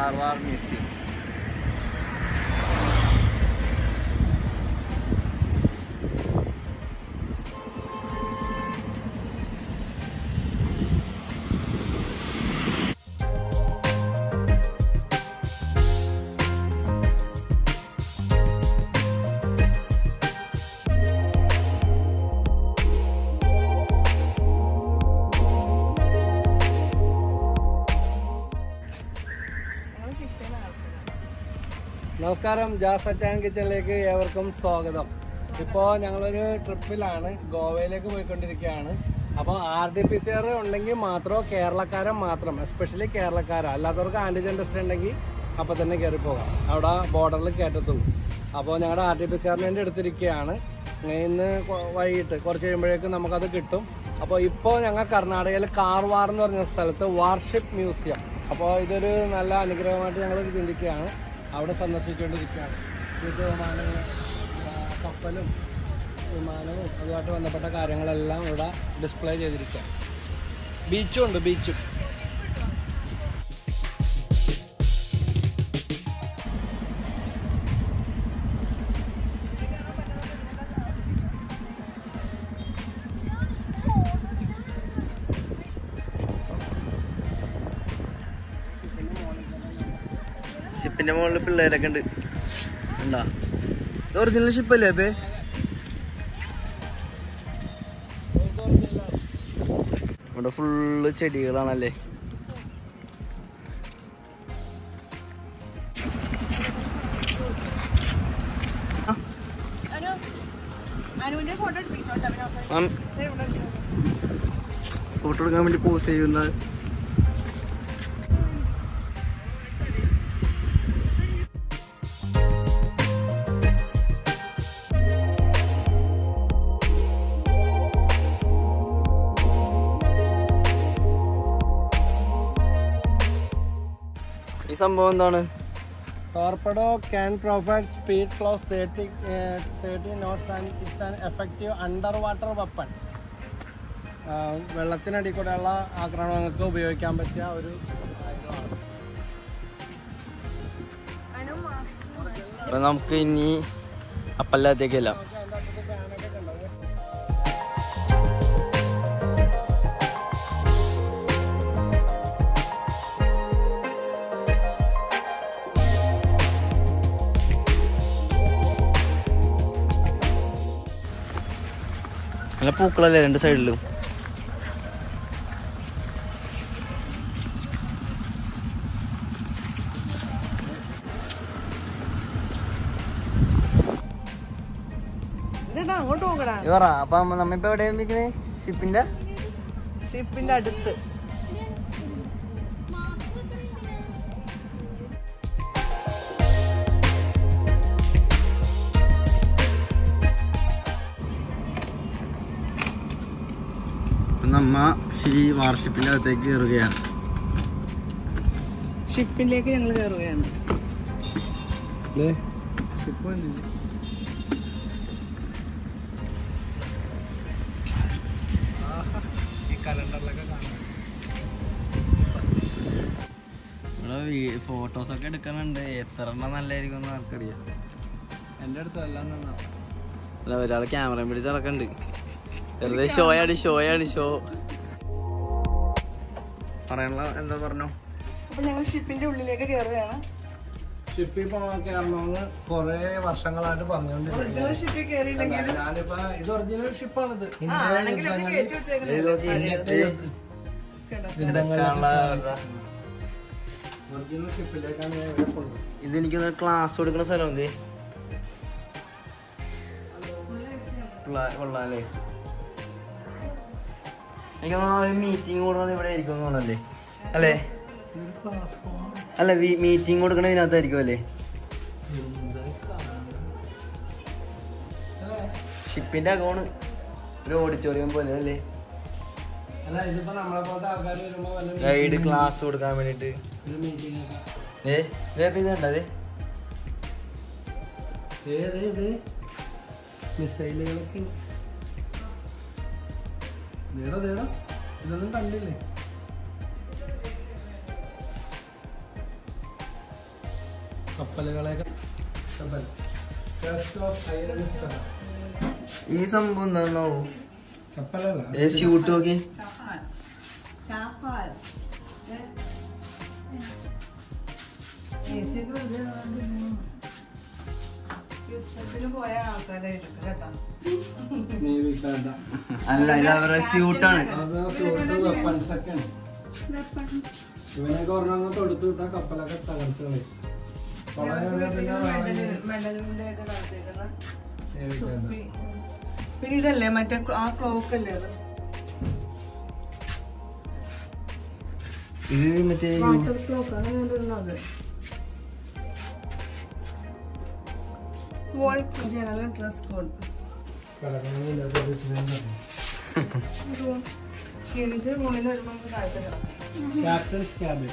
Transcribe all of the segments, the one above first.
Karwar museum നമസ്കാരം ജാസ് അച്ചാൻ കിച്ചണിലേക്ക് ഏവർക്കും സ്വാഗതം ഇപ്പോൾ ഞങ്ങളൊരു ട്രിപ്പിലാണ് ഗോവയിലേക്ക് പോയിക്കൊണ്ടിരിക്കുകയാണ് അപ്പോൾ R D P C R ഉണ്ടെങ്കിൽ മാത്രമോ കേരളക്കാരൻ മാത്രം എസ്പെഷ്യലി കേരളക്കാരൻ അല്ലാത്തവർക്ക് ആൻറ്റിജൻ ടെസ്റ്റ് ഉണ്ടെങ്കിൽ അപ്പോൾ തന്നെ കയറി പോകാം അവിടെ ബോർഡറിൽ കയറ്റത്തുള്ളൂ അപ്പോൾ ഞങ്ങളുടെ ആർ ടി പി സി ആറിന് വേണ്ടി എടുത്തിരിക്കുകയാണ് ഇന്ന് കൊ- വൈകിട്ട് കുറച്ച് കഴിയുമ്പോഴേക്കും നമുക്കത് കിട്ടും അപ്പോൾ ഇപ്പോൾ ഞങ്ങൾ കർണാടകയിൽ കാർവാർ എന്ന് പറഞ്ഞ സ്ഥലത്ത് വാർഷിപ്പ് മ്യൂസിയം അപ്പോൾ ഇതൊരു നല്ല അനുഗ്രഹമായിട്ട് ഞങ്ങൾ ചിന്തിക്കുകയാണ് അവിടെ സന്ദർശിച്ചുകൊണ്ടിരിക്കുകയാണ് യുദ്ധവിമാനങ്ങൾ ആ, കപ്പലും വിമാനവും അതുമായിട്ട് ബന്ധപ്പെട്ട കാര്യങ്ങളെല്ലാം ഇവിടെ ഡിസ്പ്ലേ ചെയ്തിരിക്കുക ബീച്ചും ഉണ്ട് ബീച്ചും ഷിപ്പിന്റെ മുകളിൽ പിള്ളേരൊക്കെ ഉണ്ട് ഉണ്ടാ ഒറിജിനൽ ഷിപ്പല്ലേ അപ്പേ ഇവിടെ ഫുള്ള് ചെടികളാണല്ലേ അനുവിന്റെ ഫോട്ടോ എടുപ്പിക്കോട്ടെ ഫോട്ടോ എടുക്കാൻ വേണ്ടി പോസ് ചെയ്യുന്ന ഈ സംഭവം എന്താണ് torpedo can provide speed close thirty thirty knots and it's an effective under water weapon വെള്ളത്തിനടി കൂടെയുള്ള ആക്രമണങ്ങൾക്ക് ഉപയോഗിക്കാൻ പറ്റിയ ഒരു ആയുധമാണ് അനു അപ്പൊ നമുക്ക് ഇനി അപ്പല്ലാത്തേക്കല്ല അതിൻ്റെ അകത്ത് ഫാനൊക്കെ ഉണ്ടാവും നല്ല പൂക്കളല്ലേ രണ്ട് സൈഡിലും ഇതെടാ അങ്ങോട്ട് പോകടാ പറ അപ്പൊ നമ്മിപ്പോ എവിടെയാ വെക്കുന്നത് ഷിപ്പിന്റെ ഷിപ്പിന്റെ അടുത്ത് നമ്മ ഈ വാർഷിപ്പിന്റെ അകത്തേക്ക് കയറുകയാണ് ഷിപ്പിലേക്ക് ഞങ്ങൾ കയറുകയാണ് ഈ കലണ്ടറിലൊക്കെ കാണാം ഇവിടെ ഫോട്ടോസ് ഒക്കെ എടുക്കാനുണ്ട് എത്ര എണ്ണം നല്ലായിരിക്കും എന്ന് ആർക്കറിയാം എൻ്റെ അടുത്ത് എല്ലാം നന്നാവും അല്ല ഒരാൾ ക്യാമറ പിടിച്ച് നടക്കണ്ട് വെറുതെ ഷോയാണ് ഷോയാണ് ഷോ പറയാനുള്ള എന്താ പറഞ്ഞോ അപ്പൊ ഞങ്ങൾ ഷിപ്പിന്റെ ഉള്ളിലേക്ക് കയറുകയാണ് ഷിപ്പിൽ പോകാൻ കയറണമെന്ന് കുറേ വർഷങ്ങളായിട്ട് പറഞ്ഞുകൊണ്ടിരിക്കുന്നു ഒറിജിനൽ ഷിപ്പിൽ കയറിയില്ലെങ്കിൽ ഞാനിപ്പോ ഇത് ഒറിജിനൽ ഷിപ്പാണിത് ആ ആണെങ്കിൽ അത് കയറ്റി വെച്ചേക്കണേ ഒറിജിനൽ ഷിപ്പിലേക്കാണ് ഞാൻ ഇവിടെ പോകുന്നത് ഇതെനിക്ക് ക്ലാസ് കൊടുക്കുന്ന സ്ഥലം എന്തേ കൊള്ളാല്ലേ എനിക്ക് മീറ്റിംഗ് കൂടുന്നത് ഇവിടെ ആയിരിക്കും തോന്നല്ലേ അല്ലേ ഇതൊരു ക്ലാസ് പോകണം അല്ല മീറ്റിംഗ് കൊടുക്കണത് ഇതിനകത്തായിരിക്കും അല്ലേ ഷിപ്പിന്റെ അക്കൗണ്ട് ഒരു ഓഡിറ്റോറിയം പോലെ അല്ലേ അല്ല ഇതിപ്പോ നമ്മളെ പോലത്തെ ആൾക്കാർ വരുമ്പോ വല്ല ഗൈഡ് ക്ലാസ് കൊടുക്കാൻ വേണ്ടിട്ട് ഒരു മീറ്റിംഗ് ഒക്കെ ഏ ഇതേപ്പോ ഇത് കണ്ടത് ഏത് ഇത് മിസൈലുകളൊക്കെ ഉണ്ട് ദേടാ ദേടാ ഇതൊന്നും കണ്ടില്ലേ കപ്പലുകളെയൊക്കെ കപ്പൽ Crest of Iron Star. ഈ സംഭവം എന്താണോ കപ്പലല്ല ഏ സ്യൂട്ട് നോക്കി ചാപ്പാൽ ചാപ്പാൽ യുദ്ധത്തിന് പോയ ആൾക്കാരായിട്ട് കേട്ടോ നേവിക്കാരുടെ അല്ല ഇത് അവരുടെ സ്യൂട്ടാണ് അത് സുഹൃത്ത് വെപ്പൺസ് ഒക്കെ ആണ് ഇവനൊക്കെ ഒരെണ്ണം തൊടുത്തു വിട്ടാ കപ്പലൊക്കെ തകർത്ത് കളയും കൊളായി വന്നാ പിന്നെ വേണമെങ്കിൽ മെഡലിന്റെ ഒക്കെ കാണിച്ചേക്കുന്ന നേവിക്കാരുടെ തൊപ്പി. പിന്നെ ഇതല്ലേ മറ്റേ ക്ലോ- ആ ക്ലോക്ക് അല്ലേ അത് ഇത് മറ്റേ വാട്ടർ ക്ലോക്ക് അങ്ങനെ എന്തോന്നത് വോൾ ജനറൽ ഡ്രസ് കോഡ് കിടക്കണമെന്നില്ല പ്രതീക്ഷിച്ചിട്ടുണ്ടായിരുന്നു ക്ഷീണിച്ച് മുകളിൽ വരുമ്പോൾ നമുക്ക് താല്പര്യം ക്യാപ്റ്റൻസ് ക്യാബിൻ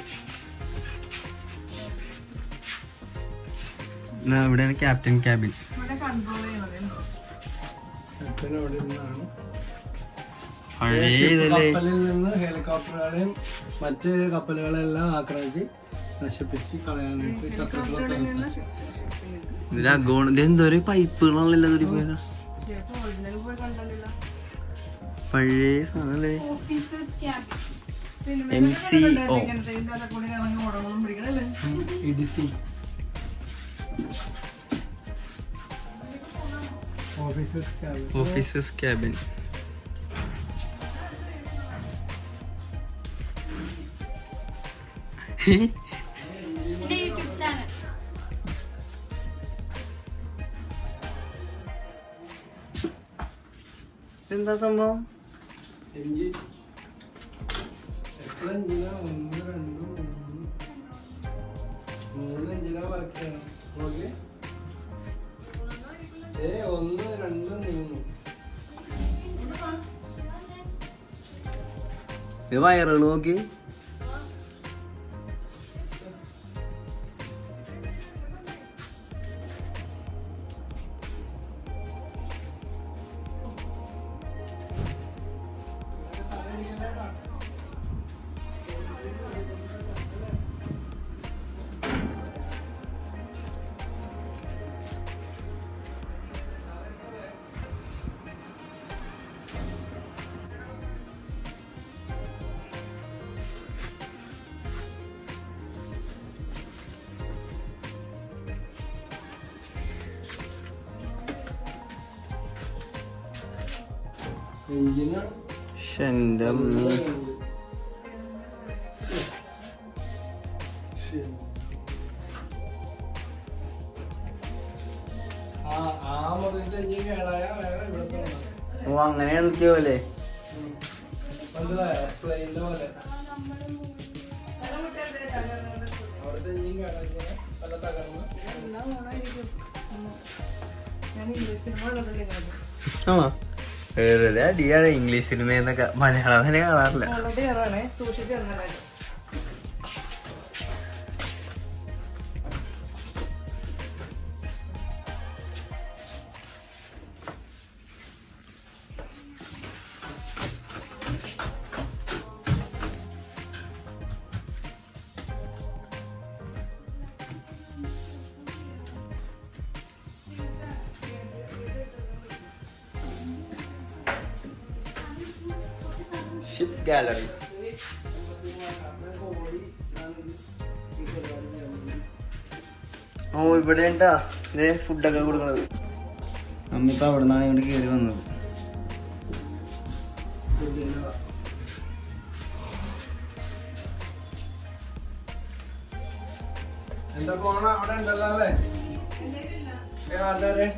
ഇവിടെയാണ് ക്യാപ്റ്റൻ ക്യാബിൻ ഇവിടെ കൺട്രോൾ ചെയ്യണത് ക്യാപ്റ്റൻ അവിടെ നിന്നാണ് പഴയ ഷിപ്പ് ഇതല്ലേ കപ്പലിൽ നിന്ന് ഹെലികോപ്റ്ററുകളെയും മറ്റ് കപ്പലുകളെല്ലാം ആക്രമിച്ച് നശിപ്പിച്ച് കളയാനായിട്ട് ശത്രുക്കളെ തടുത്തു. ഇതിൽ അഗോൺ ഇത് എന്തോ ഒരു പൈപ്പുകളാണല്ലോ ഇതിൽ പോയത് ചിലപ്പോ ഒറിജിനൽ പോയി കണ്ടില്ല പഴയ സാധനല്ലേ സിനിമ MCO. കൂടി ഇറങ്ങി ഓടങ്ങളും പിടിക്കണല്ലേ ഇടിസി ഓഫീസേഴ്സ് ക്യാബിൻ ഓഫീസേഴ്സ് ക്യാബിൻ എന്റെ യൂട്യൂബ് ചാനൽ എന്താ സംഭവം എഞ്ചിൻ എത്ര എഞ്ചിനാ ഒന്ന് രണ്ട് മൂന്ന് മൂന്ന് എഞ്ചിനാ വർക്ക് ചെയ്യണം നോക്കിയേ ഏ ഒന്ന് രണ്ട് മൂന്ന് ഇത് വയറുകൾ നോക്കി എഞ്ചിനാണ് എന്റെ അമ്മേ. ആ ആ മുറിയിലത്തെ എഞ്ചിൻ കേടായ വേറെ ഇവിടുത്തെ ഉണ്ടാവും. ഓ അങ്ങനെ കളിക്കോ പോലെ ഉം. മനസ്സിലായോ പ്ലെയിന്റെ പോലെ അവിടുത്തെ എഞ്ചിൻ കേടാക്കിയ പല തകർന്ന് എല്ലാം ഓണായിരിക്കും ഞാൻ ഇംഗ്ലീഷ് സിനിമ കണ്ടിട്ടില്ല ആ വെറുതെ അടിയാണ് ഇംഗ്ലീഷ് സിനിമയെന്നൊക്കെ മലയാളം തന്നെ കാണാറില്ല ഓൾറെഡി ഇറാണേ സൂക്ഷിച്ച് ഇറങ്ങണേ ഷിപ്പ് ഗാലറി ഓ ഇവിടെ ഉണ്ടാ ഇതേ ഫുഡൊക്കെ കൊടുക്കണത് നമ്മിപ്പോ അവിടെ നിന്നാണ് ഇങ്ങോട്ട് കയറി വന്നത് എന്റെ ഫോൺ അവിടെ ഉണ്ടല്ലോ അല്ലേ ഏ, അതാരെ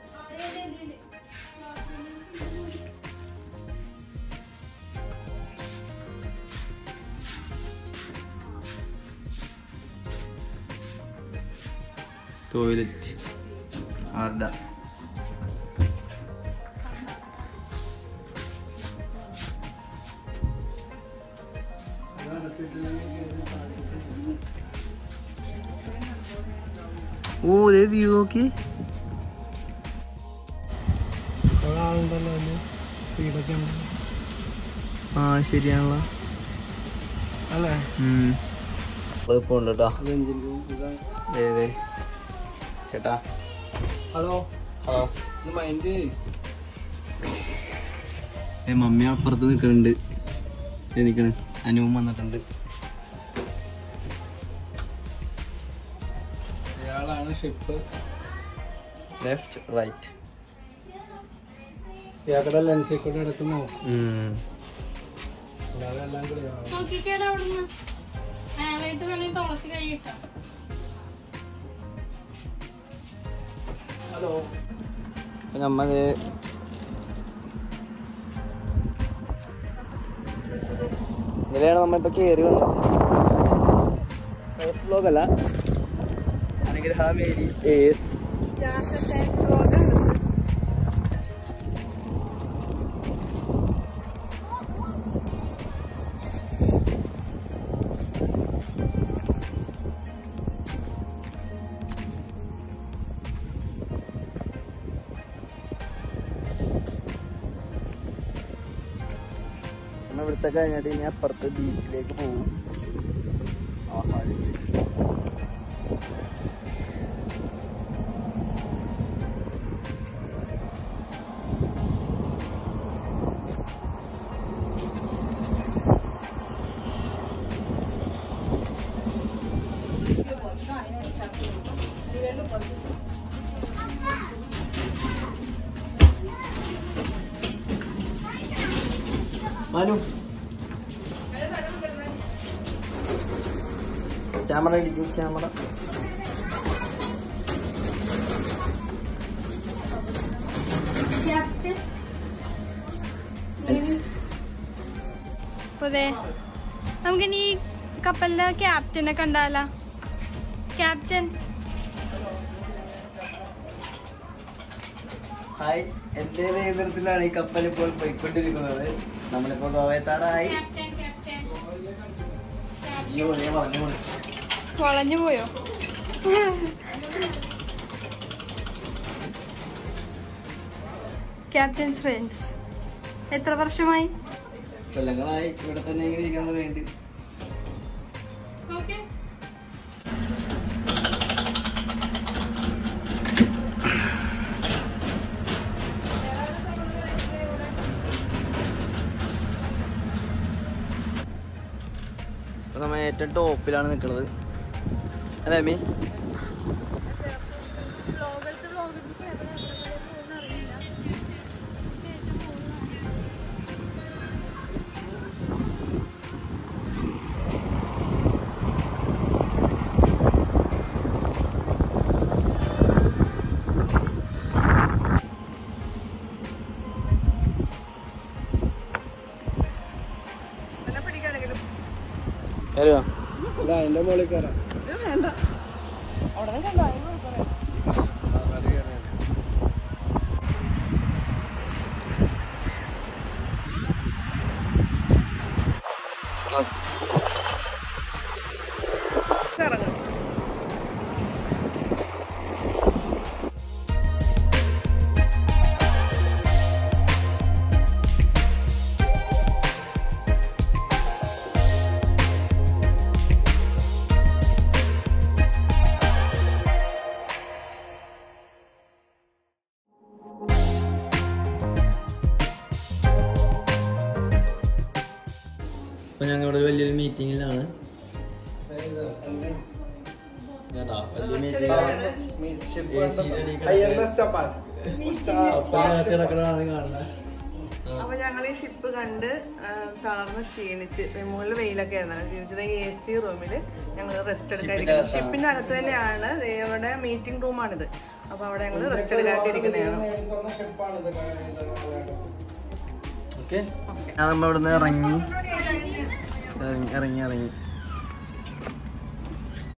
ടോയ്ലറ്റ് ആർഡ ഓ ഇതേ വ്യൂ നോക്കി ആളുണ്ടല്ലോ അതില് സ്പീഡൊക്കെ ഉണ്ട് ആ ശരിയാണല്ലോ അല്ലേ ഉം. അതിപ്പോ ഉണ്ട് കേട്ടോ ഇത് എഞ്ചിൻ റൂം ഇതാണ് ഏത് ചേട്ടാ ഹലോ ഹലോ ഇത് മൈൻഡ് ഏ മമ്മി അപ്പുറത്ത് നിൽക്കുന്നുണ്ട് നിൽക്കണ് അനുവും വന്നിട്ടുണ്ട് ഇയാളാണ് ഷിപ്പ് ലെഫ്റ്റ് റൈറ്റ് ഇയാളുടെ ലെൻസിൽ കൂടെ എടുക്കുന്നു അല്ലാതെ എല്ലാം clear ആണ്. നോക്കിക്കേടാ അവിടുന്ന് മേലായിട്ട് വേണമെങ്കിൽ തുളസി കൈ ഇട്ടോ ഹലോ അപ്പൊ നമ്മത് ഇതിലാണ് നമ്മ ഇപ്പൊ കേറി വന്നത് ഫസ്റ്റ് ബ്ലോഗ് അല്ല അനുഗ്രഹാമേരി ഏസ് നമ്മൾ ഇവിടുത്തെ കഴിഞ്ഞിട്ട് ഇനി അപ്പുറത്ത് ബീച്ചിലേക്ക് പോകും ആഹാ. മനു ക്യാമറ ഇടിക്കും ക്യാമറ അതെ നമുക്കിനി ഈ കപ്പലിന്റെ ക്യാപ്റ്റനെ കണ്ടാലാ ക്യാപ്റ്റൻ ഹായ് എന്റെ നേതൃത്വത്തിലാണ് ഈ കപ്പൽ ഇപ്പോൾ പോയിക്കൊണ്ടിരിക്കുന്നത് നമ്മളിപ്പോ ഗോവയത്താറായി ക്യാപ്റ്റൻ ക്യാപ്റ്റൻ അയ്യോ ഞാൻ പറഞ്ഞു പോണു. വളഞ്ഞു പോയോ ക്യാപ്റ്റൻ ഫ്രണ്ട്സ് എത്ര വർഷമായി കൊല്ലങ്ങളായി ഇവിടെ തന്നെ ഇങ്ങനെ ഇരിക്കാൻ വേണ്ടി ഇപ്പൊ നമ്മ ഏറ്റവും ടോപ്പിലാണ് നിൽക്കുന്നത് അല്ലേ മീ എന്നെ പിടിക്കാണെങ്കിലും കയറിയോ ഇല്ല അതിന്റെ മുകളിൽ കയറാം ഇത് വേണ്ട അവിടെ നിന്ന് കണ്ടോ അതിന് കുഴപ്പമില്ല. ആ, അത് കയറാം. ഇറങ്ങും ഇപ്പൊ ഞങ്ങൾ ഇവിടെ വലിയൊരു മീറ്റിംഗിലാണ് കേട്ടോ വലിയ മീറ്റിംഗിലാണ് കിടക്കണതാണ് കാണുന്നത് അപ്പൊ ഞങ്ങൾ ഈ ഷിപ്പ് കണ്ട് ആ, തളർന്ന് ക്ഷീണിച്ച് മുകളിൽ വെയിലൊക്കെ ആയിരുന്നു ക്ഷീണിച്ചത് ഈ എ സി റൂമില് ഞങ്ങൾ റെസ്റ്റ് എടുക്കാതിരിക്കുന്നത് ഷിപ്പിന്റെ അകത്ത് തന്നെയാണ് ദേ ഇവിടെ മീറ്റിംഗ് റൂമാണിത് അപ്പൊ അവിടെ ഞങ്ങൾ റെസ്റ്റ് എടുക്കാണ്ടിരിക്കുന്നതാണ് ഓക്കെ ഞാൻ നമ്മളിവിടുന്ന് ഇറങ്ങി ഇറങ്ങി ഇറങ്ങി ഇറങ്ങി